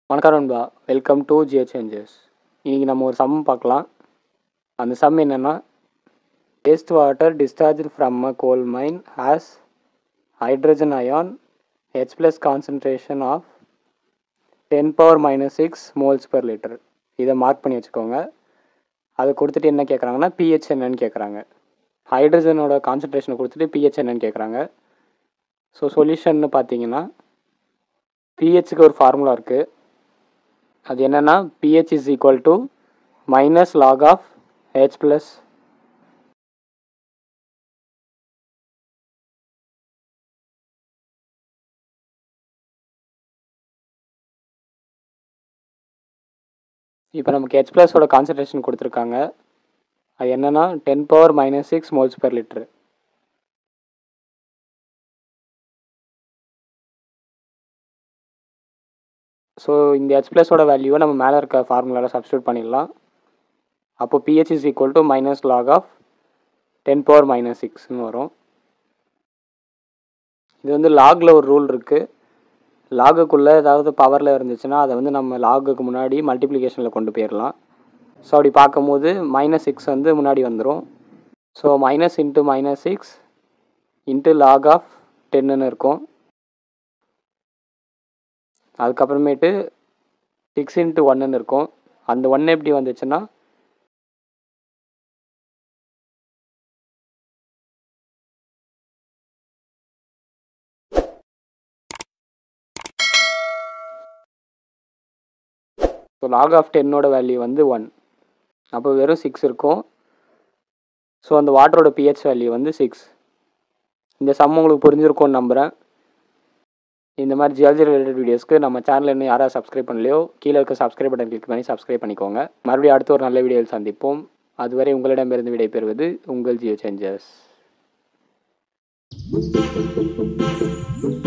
வணக்கம் நண்பா welcome to Jio changes இன்றைக்கி நம்ம ஒரு சம் பார்க்கலாம் அந்த சம் என்னென்னா waste water discharge from a coal mine has hydrogen ion H plus concentration of ten power minus six moles per litre இதை மார்க் பண்ணி வச்சுக்கோங்க அதை கொடுத்துட்டு என்ன கேட்குறாங்கன்னா பிஹெச் என்னன்னு கேட்குறாங்க ஹைட்ரஜனோட கான்சன்ட்ரேஷனை கொடுத்துட்டு பிஹெச் என்னன்னு கேட்குறாங்க ஸோ சொல்யூஷன்னு பார்த்தீங்கன்னா பிஹெச்சுக்கு ஒரு ஃபார்முலா இருக்குது அது என்னென்னா pH is equal to minus log of H plus இப்போ நமக்கு ஹெச் ப்ளஸோட கான்சன்ட்ரேஷன் கொடுத்துருக்காங்க அது என்னென்னா ten power minus six moles per litre so இந்த ஹெச் ப்ளஸோட வேல்யூவை நம்ம மேலே இருக்க ஃபார்முலாவில் சப்ஸ்டியூட் பண்ணிடலாம் அப்போ pH is equal to minus log of ten power minus சிக்ஸ்னு வரும் இது வந்து லாகில் ஒரு ரூல் இருக்குது லாகுக்குள்ளே ஏதாவது பவரில் இருந்துச்சுன்னா அதை வந்து நம்ம லாகுக்கு முன்னாடி மல்டிப்ளிகேஷனில் கொண்டு போயிடலாம் ஸோ அப்படி பார்க்கும்போது மைனஸ் சிக்ஸ் வந்து முன்னாடி வந்துடும் so minus into minus six into log of டென்னுன்னு இருக்கும் அதுக்கப்புறமேட்டு சிக்ஸ் இன்ட்டு ஒன்றுன்னு இருக்கும் அந்த ஒன்று எப்படி வந்துச்சுன்னா ஸோ லாக் ஆஃப் டென்னோட வேல்யூ வந்து ஒன் அப்போ வெறும் சிக்ஸ் இருக்கும் ஸோ அந்த வாட்டரோட பிஹெச் வேல்யூ வந்து சிக்ஸ் இந்த சம் உங்களுக்கு புரிஞ்சிருக்கும்னு நம்புகிறேன் இந்த மாதிரி ஜியாலஜி ரிலேட்டட் வீடியோஸ்க்கு நம்ம சேனல் இன்னும் யாராவது சப்ஸ்கிரைப் பண்ணலையோ கீழே இருக்க சப்ஸ்கிரைப் பட்டன் கிளிக் பண்ணி சப்ஸ்கிரைப் பண்ணிக்கோங்க மறுபடியும் அடுத்த ஒரு நல்ல வீடியோவில் சந்திப்போம் அதுவரை உங்களிடமிருந்து விடைபெறுவது உங்கள் ஜியோ சேஞ்சர்ஸ்